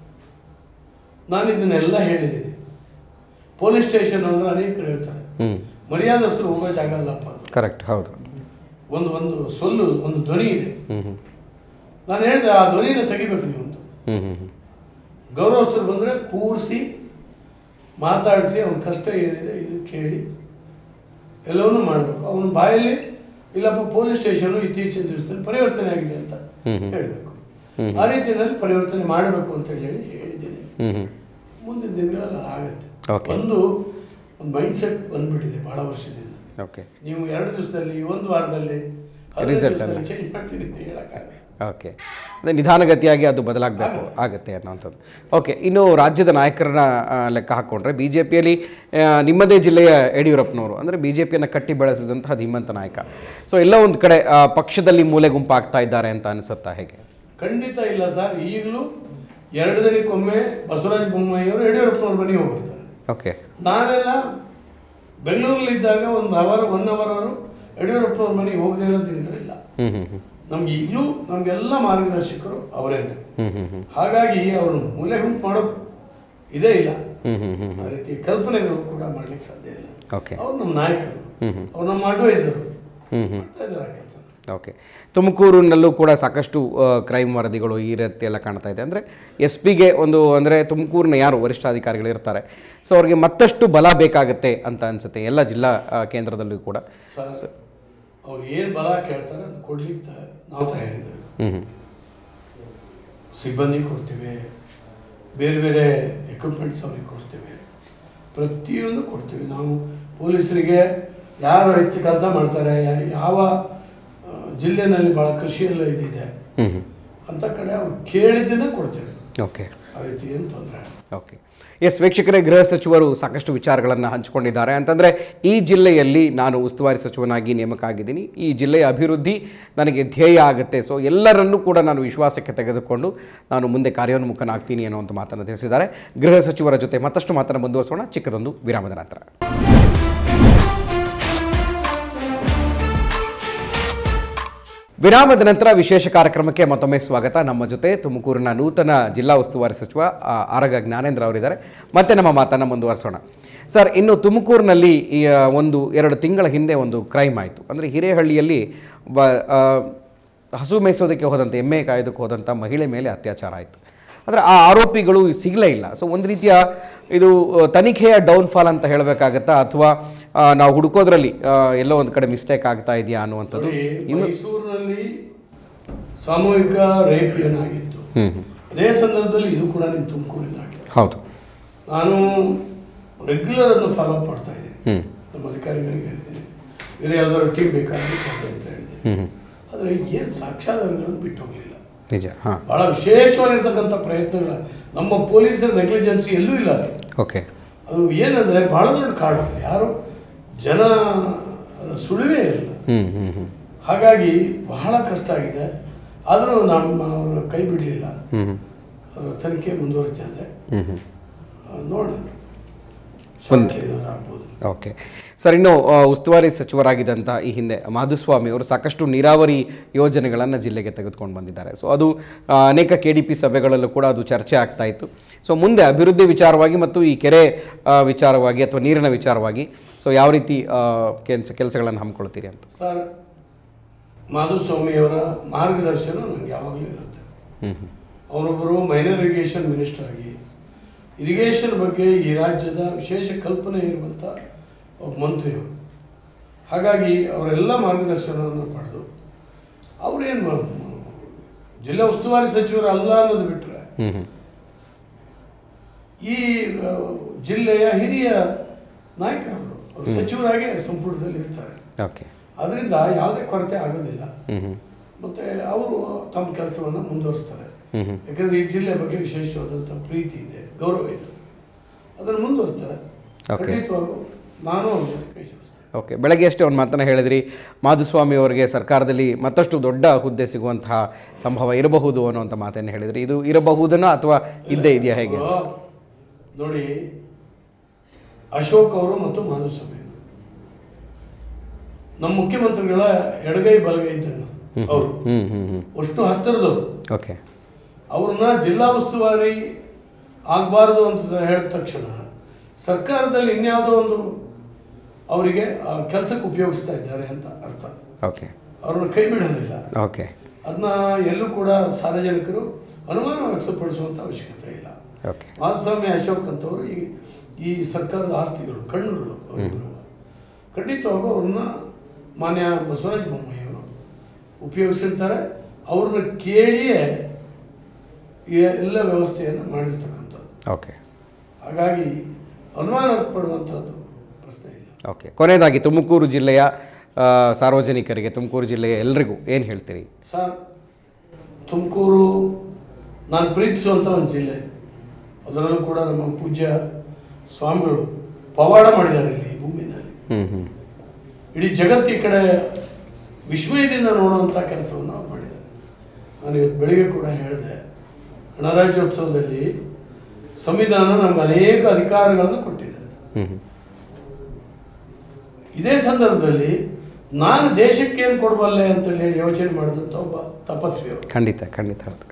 ನಾನು ಇದನ್ನೆಲ್ಲ ಹೇಳಿದ್ದೀನಿ ಪೊಲೀಸ್ ಸ್ಟೇಷನ್ ಅಂದ್ರೆ ಅನೇಕರು ಹೇಳ್ತಾರೆ ಹ್ಞೂ ಮರ್ಯಾದಸ್ಥರು ಹೋಗೋ ಜಾಗ ಅಲ್ಲಪ್ಪ ಅದು ಕರೆಕ್ಟ್ ಹೌದು ಒಂದು ಒಂದು ಸೊಲ್ಲು ಒಂದು ಧ್ವನಿ ಇದೆ ಹ್ಞೂ ಹ್ಞೂ ನಾನು ಹೇಳಿದೆ ಆ ಧ್ವನಿನ ತೆಗಿಬೇಕು ನೀವು ಅಂತ ಹ್ಞೂ ಹ್ಞೂ ಹ್ಞೂ ಗೌರವಸ್ಥರು ಬಂದರೆ ಕೂರಿಸಿ ಮಾತಾಡಿಸಿ ಅವನ ಕಷ್ಟ ಏನಿದೆ ಇದು ಕೇಳಿ ಎಲ್ಲವನ್ನೂ ಮಾಡಬೇಕು ಅವನ ಬಾಯಲ್ಲಿ ಇಲ್ಲಪ್ಪ ಪೊಲೀಸ್ ಸ್ಟೇಷನು ಇತ್ತೀಚಿನ ದಿವಸದಲ್ಲಿ ಪರಿವರ್ತನೆ ಆಗಿದೆ ಅಂತ ಹ್ಮ್ ಹ್ಮ್. ಹೇಳಬೇಕು ಹ್ಮ್. ಆ ರೀತಿಯಲ್ಲಿ ಪರಿವರ್ತನೆ ಮಾಡಬೇಕು ಅಂತ ಹೇಳಿ ಹೇಳಿದ್ದೀನಿ ಹ್ಞೂ ಹ್ಞೂ ಮುಂದಿನ ದಿನಗಳಲ್ಲಿ ಆಗುತ್ತೆ Okay. ಒಂದು ಒಂದು ಮೈಂಡ್ ಸೆಟ್ ಬಂದ್ಬಿಟ್ಟಿದೆ ಭಾಳ ವರ್ಷದಿಂದ ಓಕೆ ನೀವು ಎರಡು ದಿವಸದಲ್ಲಿ ಒಂದು ವಾರದಲ್ಲಿ ಹದಿನೈದು Result ದಿವಸದಲ್ಲಿ ಚೇಂಜ್ ಮಾಡ್ತೀನಿ ಅಂತ ಹೇಳೋಕ್ಕಾಗಲ್ಲ ಓಕೆ ಅದೇ ನಿಧಾನಗತಿಯಾಗಿ ಅದು ಬದಲಾಗಬೇಕು ಆಗುತ್ತೆ ಅನ್ನೋಂಥದ್ದು ಓಕೆ ಇನ್ನು ರಾಜ್ಯದ ನಾಯಕರನ್ನ ಆ, ಲೆಕ್ಕ ಹಾಕ್ಕೊಂಡ್ರೆ ಬಿ ಜೆ ಪಿಯಲ್ಲಿ ನಿಮ್ಮದೇ ಜಿಲ್ಲೆಯ ಯಡಿಯೂರಪ್ಪನವರು ಅಂದರೆ ಬಿ ಜೆ ಪಿಯನ್ನು ಕಟ್ಟಿ ಬೆಳೆಸಿದಂತಹ ಧೀಮಂತ ನಾಯಕ ಸೊ ಎಲ್ಲ ಒಂದು ಕಡೆ ಆ, ಪಕ್ಷದಲ್ಲಿ ಮೂಲೆ ಗುಂಪಾಗ್ತಾ ಇದ್ದಾರೆ ಅಂತ ಅನಿಸುತ್ತಾ ಹೇಗೆ ಖಂಡಿತ ಇಲ್ಲ ಸರ್ ಈಗಲೂ ಎರಡು ದಿನಕ್ಕೊಮ್ಮೆ ಬಸವರಾಜ ಬೊಮ್ಮಾಯಿಯವರು ಯಡಿಯೂರಪ್ಪನವ್ರ ಮನೆಗೆ ಹೋಗ್ಬಿಡ್ತಾರೆ ಓಕೆ ನಾವೆಲ್ಲ ಬೆಂಗಳೂರಲ್ಲಿದ್ದಾಗ ಒಂದು ಅವರ್ ಒನ್ ಅವರ್ ಅವರು ಯಡಿಯೂರಪ್ಪನವ್ರ ಮನೆಗೆ ಹೋಗದೇ ಇರೋ ದಿನಗಳಿಲ್ಲ ಹ್ಞೂ ಹ್ಞೂ ಹ್ಞೂ ನಮ್ಗೆ ಈಗಲೂ ನಮಗೆಲ್ಲ ಮಾರ್ಗದರ್ಶಕರು ಅವರೇನೆ ಹ್ಞೂ ಹ್ಞೂ ಹ್ಞೂ ಹಾಗಾಗಿ ಅವರು ಮೂಲೆ ಗುಂಪು ಮಾಡೋ ಇದೇ ಇಲ್ಲ ಹ್ಞೂ ಹ್ಞೂ ಹ್ಞೂ ಆ ರೀತಿ ಕಲ್ಪನೆಗಳು ಕೂಡ ಮಾಡ್ಲಿಕ್ಕೆ ಸಾಧ್ಯ ಇಲ್ಲ ಓಕೆ ಅವ್ರು ನಮ್ಮ ನಾಯಕರು ಹ್ಮ್ ಹ್ಮ್. ಅವ್ರು ನಮ್ಮ ಅಡ್ವೈಸರು ಹ್ಞೂ ಹ್ಞೂ ಮಾಡ್ತಾ ಇದ್ದಾರೆ ಆ ಕೆಲಸ ಓಕೆ ತುಮಕೂರಿನಲ್ಲೂ ಕೂಡ ಸಾಕಷ್ಟು ಕ್ರೈಮ್ ವರದಿಗಳು ಈ ರೀತಿ ಎಲ್ಲ ಕಾಣ್ತಾ ಇದೆ ಅಂದರೆ ಎಸ್ ಪಿಗೆ ಒಂದು ಅಂದರೆ ತುಮಕೂರಿನ ಯಾರು ವರಿಷ್ಠಾಧಿಕಾರಿಗಳು ಇರ್ತಾರೆ ಸೊ ಅವ್ರಿಗೆ ಮತ್ತಷ್ಟು ಬಲ ಬೇಕಾಗುತ್ತೆ ಅಂತ ಅನಿಸುತ್ತೆ ಎಲ್ಲ ಜಿಲ್ಲಾ ಆ, ಕೇಂದ್ರದಲ್ಲೂ ಕೂಡ ಸರ್ ಅವ್ರು ಏನು ಬಲ ಕೇಳ್ತಾರೆ ಅದು ಕೊಡ್ಲಿಕ್ಕೆ ತ- ನಾವು ತಯಾರಿದ್ದೇವೆ ಹ್ಞೂ ಹ್ಞೂ ಸಿಬ್ಬಂದಿ ಕೊಡ್ತೇವೆ ಬೇರೆ ಬೇರೆ ಎಕ್ವಿಪ್ಮೆಂಟ್ಸ್ ಅವ್ರಿಗೆ ಕೊಡ್ತೇವೆ ಪ್ರತಿಯೊಂದು ಕೊಡ್ತೀವಿ ನಾವು ಪೊಲೀಸರಿಗೆ ಯಾರು ಹೆಚ್ಚು ಕೆಲಸ ಮಾಡ್ತಾರೆ ಯಾ- ಯಾವ ಆ, ಜಿಲ್ಲೆನಲ್ಲಿ ಭಾಳ ಕೃಷಿಯೆಲ್ಲ ಇದಿದೆ ಹ್ಞೂ ಹ್ಞೂ ಅಂತ ಕಡೆ ಅವ್ರು ಕೇಳಿದ್ದನ್ನ ಕೊಡ್ತೇವೆ ಓಕೆ ಆ ರೀತಿ ಏನು ತೊಂದರೆ ಓಕೆ ಎಸ್ ವೀಕ್ಷಕರೇ ಗೃಹ ಸಚಿವರು ಸಾಕಷ್ಟು ವಿಚಾರಗಳನ್ನು ಹಂಚಿಕೊಂಡಿದ್ದಾರೆ ಅಂತಂದರೆ ಈ ಜಿಲ್ಲೆಯಲ್ಲಿ ನಾನು ಉಸ್ತುವಾರಿ ಸಚಿವನಾಗಿ ನೇಮಕ ಆಗಿದ್ದೀನಿ ಈ ಜಿಲ್ಲೆಯ ಅಭಿವೃದ್ಧಿ ನನಗೆ ಧ್ಯೇಯ ಆಗುತ್ತೆ ಸೊ ಎಲ್ಲರನ್ನೂ ಕೂಡ ನಾನು ವಿಶ್ವಾಸಕ್ಕೆ ತೆಗೆದುಕೊಂಡು ನಾನು ಮುಂದೆ ಕಾರ್ಯೋನ್ಮುಖನಾಗ್ತೀನಿ ಅನ್ನುವಂಥ ಮಾತನ್ನು ತಿಳಿಸಿದ್ದಾರೆ ಗೃಹ ಸಚಿವರ ಜೊತೆ ಮತ್ತಷ್ಟು ಮಾತನ್ನು ಮುಂದುವರಿಸೋಣ ಚಿಕ್ಕದೊಂದು ವಿರಾಮದ ನಂತರ ವಿರಾಮದ ನಂತರ ವಿಶೇಷ ಕಾರ್ಯಕ್ರಮಕ್ಕೆ ಮತ್ತೊಮ್ಮೆ ಸ್ವಾಗತ ನಮ್ಮ ಜೊತೆ ತುಮಕೂರಿನ ನೂತನ ಜಿಲ್ಲಾ ಉಸ್ತುವಾರಿ ಸಚಿವ ಆ, ಆರಗ ಜ್ಞಾನೇಂದ್ರ ಅವರಿದ್ದಾರೆ ಮತ್ತೆ ನಮ್ಮ ಮಾತನ್ನು ಮುಂದುವರಿಸೋಣ ಸರ್ ಇನ್ನು ತುಮಕೂರಿನಲ್ಲಿ ಈ ಆ, ಒಂದು ಎರಡು ತಿಂಗಳ ಹಿಂದೆ ಒಂದು ಕ್ರೈಮ್ ಆಯಿತು ಅಂದರೆ ಹಿರೇಹಳ್ಳಿಯಲ್ಲಿ ಬ ಆ, ಹಸು ಮೇಯಿಸೋದಕ್ಕೆ ಹೋದಂಥ ಎಮ್ಮೆ ಕಾಯೋದಕ್ಕೆ ಹೋದಂಥ ಮಹಿಳೆ ಮೇಲೆ ಅತ್ಯಾಚಾರ ಆಯಿತು ಆದರೆ ಆ ಆರೋಪಿಗಳು ಸಿಗಲೇ ಇಲ್ಲ ಸೊ ಒಂದು ರೀತಿಯ ಇದು ಆ, ತನಿಖೆಯ ಡೌನ್ಫಾಲ್ ಅಂತ ಹೇಳಬೇಕಾಗತ್ತಾ ಅಥವಾ ಆ, ನಾವು ಹುಡುಕೋದ್ರಲ್ಲಿ ಆ, ಎಲ್ಲೋ ಒಂದು ಕಡೆ ಮಿಸ್ಟೇಕ್ ಆಗ್ತಾ ಇದೆಯಾ ಅನ್ನುವಂಥದ್ದು ನೋಡಿ, ಮೈಸೂರಿನಲ್ಲಿ ಸಾಮೂಹಿಕ ರೇಪ್ ಏನಾಗಿತ್ತು ಹ್ಞೂ ಹ್ಞೂ ಅದೇ ಸಂದರ್ಭದಲ್ಲಿ ಇದು ಕೂಡ ನಿಮ್ಮ ತುಮಕೂರಿಂದ ಆಗಿದೆ ಹೌದು ನಾನು ರೆಗ್ಯುಲರ್ ಅದನ್ನು ಫಾಲೋ ಅಪ್ ಮಾಡ್ತಾ ಇದ್ದೀನಿ ಹ್ಞೂ ನಮ್ಮ ಅಧಿಕಾರಿಗಳಿಗೆ ಹೇಳಿದ್ದೀನಿ ಬೇರೆ ಯಾವ್ದಾದ್ರು ಟೀಮ್ ಬೇಕಾದ್ರೆ ಕೊಡಿ ಅಂತ ಹೇಳಿದ್ದೀನಿ ಹ್ಞೂ ಹ್ಞೂ ಆದರೆ ಏನು ಸಾಕ್ಷ್ಯಾಧಾರಗಳನ್ನು ಬಿಟ್ಟು ಹೋಗಲಿಲ್ಲ ನಿಜ ಹಾಂ ಬಹಳ ವಿಶೇಷವಾಗಿರ್ತಕ್ಕಂಥ ಪ್ರಯತ್ನಗಳ ನಮ್ಮ ಪೊಲೀಸರ ನೆಗ್ಲಿಜೆನ್ಸಿ ಎಲ್ಲೂ ಇಲ್ಲ ಅಲ್ಲಿ ಓಕೆ ಅದು ಏನಂದರೆ ಬಹಳ ದೊಡ್ಡ ಕಾಡು ಅಲ್ಲಿ ಯಾರು ಜನ ಸುಳಿವೇ ಇರಲಿಲ್ಲ ಹ್ಞೂ ಹ್ಞೂ ಹ್ಞೂ ಹಾಗಾಗಿ ಬಹಳ ಕಷ್ಟ ಆಗಿದೆ ಆದರೂ ನಮ್ಮ ಅವರು ಕೈ ಬಿಡಲಿಲ್ಲ ಹ್ಞೂ ಹ್ಞೂ ತನಿಖೆ ಮುಂದುವರಿತಾ ಇದೆ ಹ್ಞೂ ಹ್ಞೂ ನೋಡೋಣ ಶಾರ್ಟ್ಲಿ ಏನಾದ್ರು ಆಗ್ಬೋದು ಓಕೆ ಸರ್ ಇನ್ನು ಆ, ಉಸ್ತುವಾರಿ ಸಚಿವರಾಗಿದ್ದಂಥ ಈ ಹಿಂದೆ ಮಾಧುಸ್ವಾಮಿ ಅವರು ಸಾಕಷ್ಟು ನೀರಾವರಿ ಯೋಜನೆಗಳನ್ನು ಜಿಲ್ಲೆಗೆ ತೆಗೆದುಕೊಂಡು ಬಂದಿದ್ದಾರೆ ಸೊ ಅದು ಆ, ಅನೇಕ ಕೆ ಡಿ ಪಿ ಸಭೆಗಳಲ್ಲೂ ಕೂಡ ಅದು ಚರ್ಚೆ ಆಗ್ತಾ ಇತ್ತು ಸೊ ಮುಂದೆ ಅಭಿವೃದ್ಧಿ ವಿಚಾರವಾಗಿ ಮತ್ತು ಈ ಕೆರೆ ಆ, ವಿಚಾರವಾಗಿ ಅಥವಾ ನೀರಿನ ವಿಚಾರವಾಗಿ ಸೊ ಯಾವ ರೀತಿ ಕೆಲಸ ಕೆಲಸಗಳನ್ನು ಹಮ್ಮಿಕೊಳ್ತೀರಿ ಅಂತ ಸರ್ ಮಾಧುಸ್ವಾಮಿಯವರ ಮಾರ್ಗದರ್ಶನ ನನಗೆ ಯಾವಾಗಲೂ ಇರುತ್ತೆ ಹ್ಞೂ ಹ್ಞೂ ಅವರೊಬ್ಬರು ಮೈನರ್ ಇರಿಗೇಷನ್ ಮಿನಿಸ್ಟರ್ ಆಗಿ ಇರಿಗೇಷನ್ ಬಗ್ಗೆ ಈ ರಾಜ್ಯದ ವಿಶೇಷ ಕಲ್ಪನೆ ಇರುವಂಥ ಒಬ್ಬ ಮಂತ್ರಿಯವರು ಹಾಗಾಗಿ ಅವರೆಲ್ಲ ಮಾರ್ಗದರ್ಶನವನ್ನು ಪಡೆದು ಅವರೇನು ಜಿಲ್ಲಾ ಉಸ್ತುವಾರಿ ಸಚಿವರು ಅಲ್ಲ ಅನ್ನೋದು ಬಿಟ್ಟರೆ ಹ್ಞೂ ಹ್ಞೂ ಈ ಆ, ಜಿಲ್ಲೆಯ ಹಿರಿಯ ನಾಯಕರವರು ಅವರು ಸಚಿವರಾಗಿ ಸಂಪುಟದಲ್ಲಿ ಇರ್ತಾರೆ ಓಕೆ ಅದರಿಂದ ಯಾವುದೇ ಕೊರತೆ ಆಗೋದಿಲ್ಲ ಹ್ಞೂ ಹ್ಞೂ ಮತ್ತು ಅವರು ತಮ್ಮ ಕೆಲಸವನ್ನು ಮುಂದುವರಿಸ್ತಾರೆ ಹ್ಞೂ ಹ್ಞೂ ಯಾಕಂದರೆ ಈ ಜಿಲ್ಲೆ ಬಗ್ಗೆ ವಿಶೇಷವಾದಂಥ ಪ್ರೀತಿ ಇದೆ ಗೌರವ ಇದೆ ಅದನ್ನು ಮುಂದುವರಿಸ್ತಾರೆ Okay. ಖಂಡಿತವಾಗೂ ನಾನು ಅವ್ರ ಜೊತೆ ಕೈ ಜೋಡಿಸ್ತೇನೆ ಓಕೆ ಬೆಳಗ್ಗೆ ಅಷ್ಟೇ ಒಂದು ಮಾತನ್ನು ಹೇಳಿದ್ರಿ ಮಾಧುಸ್ವಾಮಿ ಅವರಿಗೆ ಸರ್ಕಾರದಲ್ಲಿ ಮತ್ತಷ್ಟು ದೊಡ್ಡ ಹುದ್ದೆ ಸಿಗುವಂತಹ ಸಂಭವ ಇರಬಹುದು ಅನ್ನುವಂಥ ಮಾತನ್ನು ಹೇಳಿದ್ರಿ ಇದು ಇರಬಹುದನೋ ಅಥವಾ ಇದ್ದೇ ಇದೆಯಾ ಹೇಗೆ ಆ, ನೋಡಿ ಅಶೋಕ್ ಅವರು ಮತ್ತು ಮಾಧುಸ್ವಾಮಿ ಅವರು. ನಮ್ಮ ಮುಖ್ಯಮಂತ್ರಿಗಳ ಎಡಗೈ ಬಲಗೈ ಇದ್ದಂಗೆ ಅವರು ಹ್ಞೂ ಹ್ಞೂ ಹ್ಞೂ ಅಷ್ಟು ಹತ್ತಿರದವರು ಓಕೆ ಅವ್ರನ್ನ ಜಿಲ್ಲಾ ಉಸ್ತುವಾರಿ ಆಗಬಾರ್ದು ಅಂತ ಹೇಳಿದ ತಕ್ಷಣ ಸರ್ಕಾರದಲ್ಲಿ ಇನ್ಯಾವುದೋ ಒಂದು ಅವರಿಗೆ ಕೆಲಸಕ್ಕೆ ಉಪಯೋಗಿಸ್ತಾ ಇದ್ದಾರೆ ಅಂತ ಅರ್ಥ ಓಕೆ ಅವ್ರನ್ನ ಕೈ ಬಿಡೋದಿಲ್ಲ ಓಕೆ ಅದನ್ನ ಎಲ್ಲೂ ಕೂಡ ಸಾರ್ವಜನಿಕರು ಅನುಮಾನ ವ್ಯಕ್ತಪಡಿಸುವಂಥ ಅವಶ್ಯಕತೆ ಇಲ್ಲ ಓಕೆ ಮಾಧುಸ್ವಾಮಿ ಅಶೋಕ್ ಅಂತವರು ಈ ಈ ಸರ್ಕಾರದ ಆಸ್ತಿಗಳು ಕಣ್ಣುಗಳು ಅವರಿಬ್ಬರು ಖಂಡಿತವಾಗೂ ಅವ್ರನ್ನ ಮಾನ್ಯ ಬಸವರಾಜ ಬೊಮ್ಮಾಯಿಯವರು ಉಪಯೋಗಿಸಿರ್ತಾರೆ ಅವ್ರನ್ನ ಕೇಳಿಯೇ ಈ ಎಲ್ಲ ವ್ಯವಸ್ಥೆಯನ್ನು ಮಾಡಿರ್ತಕ್ಕಂಥದ್ದು ಓಕೆ ಹಾಗಾಗಿ ಅನುಮಾನ ಪಡುವಂಥದ್ದು ಪ್ರಶ್ನೆ ಇಲ್ಲ ಓಕೆ ಕೊನೆಯದಾಗಿ ತುಮಕೂರು ಜಿಲ್ಲೆಯ ಆ, ಸಾರ್ವಜನಿಕರಿಗೆ ತುಮಕೂರು ಜಿಲ್ಲೆಯ ಎಲ್ರಿಗೂ ಏನು ಹೇಳ್ತೀರಿ ಸರ್ ತುಮಕೂರು ನಾನು ಪ್ರೀತಿಸುವಂಥ ಒಂದು ಜಿಲ್ಲೆ ಅದರಲ್ಲೂ ಕೂಡ ನಮ್ಮ ಪೂಜ್ಯ ಸ್ವಾಮಿಗಳು ಪವಾಡ ಮಾಡಿದ್ದಾರೆ ಇಲ್ಲಿ ಈ ಭೂಮಿನಲ್ಲಿ ಹ್ಞೂ ಹ್ಞೂ ಇಡೀ ಜಗತ್ತು ಈ ಕಡೆ ವಿಸ್ಮಯದಿಂದ ನೋಡುವಂಥ ಕೆಲಸವನ್ನು ಅವ್ರು ಮಾಡಿದ್ದಾರೆ ನಾನು ಇವತ್ತು ಬೆಳಿಗ್ಗೆ ಕೂಡ ಹೇಳಿದೆ ಗಣರಾಜ್ಯೋತ್ಸವದಲ್ಲಿ ಸಂವಿಧಾನ ನಮ್ಗೆ ಅನೇಕ ಅಧಿಕಾರಗಳನ್ನು ಕೊಟ್ಟಿದೆ ಹ್ಞೂ ಹ್ಞೂ ಇದೇ ಸಂದರ್ಭದಲ್ಲಿ ನಾನು ದೇಶಕ್ಕೆ ಏನು ಕೊಡಬಲ್ಲೆ ಅಂತೇಳಿ ಹೇಳಿ ಯೋಚನೆ ಮಾಡಿದಂಥ ಒಬ್ಬ ತಪಸ್ವಿ ಅವರು ಖಂಡಿತ ಖಂಡಿತ ಹೌದು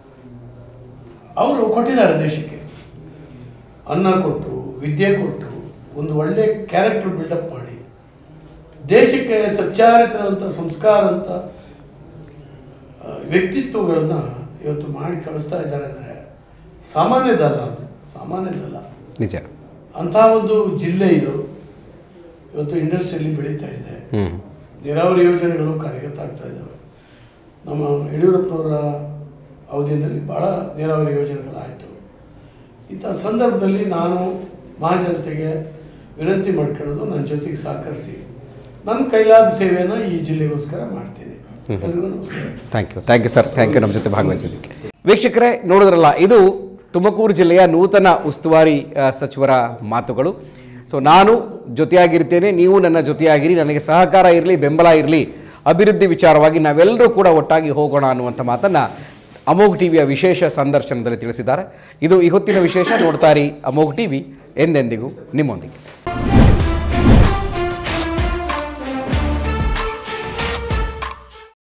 ಅವರು ಕೊಟ್ಟಿದ್ದಾರೆ ದೇಶಕ್ಕೆ ಅನ್ನ ಕೊಟ್ಟು ವಿದ್ಯೆ ಕೊಟ್ಟು ಒಂದು ಒಳ್ಳೆ ಕ್ಯಾರೆಕ್ಟರ್ ಬಿಲ್ಡಪ್ ಮಾಡಿ ದೇಶಕ್ಕೆ ಸಚ್ಚಾರಿತರಂಥ ಸಂಸ್ಕಾರ ಅಂತ ಆ, ವ್ಯಕ್ತಿತ್ವಗಳನ್ನ ಇವತ್ತು ಮಾಡಿ ಕಳಿಸ್ತಾ ಇದ್ದಾರೆ ಅಂದರೆ ಸಾಮಾನ್ಯದಲ್ಲ ಅದು ಸಾಮಾನ್ಯದಲ್ಲ ನಿಜ ಅಂಥ ಒಂದು ಜಿಲ್ಲೆ ಇದು ಇವತ್ತು ಇಂಡಸ್ಟ್ರಿಯಲ್ಲಿ ಬೆಳೀತಾ ಇದೆ ಹ್ಞೂ ನೀರಾವರಿ ಯೋಜನೆಗಳು ಕಾರ್ಯಗತ ಆಗ್ತಾ ಇದ್ದಾವೆ ನಮ್ಮ ಯಡಿಯೂರಪ್ಪನವರ ಅವಧಿಯಲ್ಲಿ ಭಾಳ ನೀರಾವರಿ ಯೋಜನೆಗಳಾಯಿತು ಇಂಥ ಸಂದರ್ಭದಲ್ಲಿ ನಾನು ಮಹಾಜನತೆಗೆ ವಿನಂತಿ ಮಾಡ್ಕೊಳ್ಳೋದು ನನ್ನ ಜೊತೆಗೆ ಸಹಕರಿಸಿ ನನ್ನ ಕೈಲಾದ ಸೇವೆಯನ್ನು ಈ ಜಿಲ್ಲೆಗೋಸ್ಕರ ಮಾಡ್ತೀನಿ ಎಲ್ರಿಗೂ ನಮಸ್ಕಾರ thank you thank you sir thank you ನಮ್ಮ ಜೊತೆ ಭಾಗವಹಿಸಿದ್ದಕ್ಕೆ ವೀಕ್ಷಕರೇ ನೋಡಿದ್ರಲ್ಲ ಇದು ತುಮಕೂರು ಜಿಲ್ಲೆಯ ನೂತನ ಉಸ್ತುವಾರಿ ಆ, ಸಚಿವರ ಮಾತುಗಳು ಸೊ ನಾನು ಜೊತೆಯಾಗಿರ್ತೇನೆ ನೀವು ನನ್ನ ಜೊತೆಯಾಗಿರಿ ನನಗೆ ಸಹಕಾರ ಇರಲಿ ಬೆಂಬಲ ಇರಲಿ ಅಭಿವೃದ್ಧಿ ವಿಚಾರವಾಗಿ ನಾವೆಲ್ಲರೂ ಕೂಡ ಒಟ್ಟಾಗಿ ಹೋಗೋಣ ಅನ್ನುವಂಥ ಮಾತನ್ನು ಅಮೋಘ್ ಟಿವಿಯ ವಿಶೇಷ ಸಂದರ್ಶನದಲ್ಲಿ ತಿಳಿಸಿದ್ದಾರೆ ಇದು ಈ ಹೊತ್ತಿನ ವಿಶೇಷ ನೋಡ್ತಾರಿ ಅಮೋಘ್ ಟಿವಿ ಎಂದೆಂದಿಗೂ ನಿಮ್ಮೊಂದಿಗೆ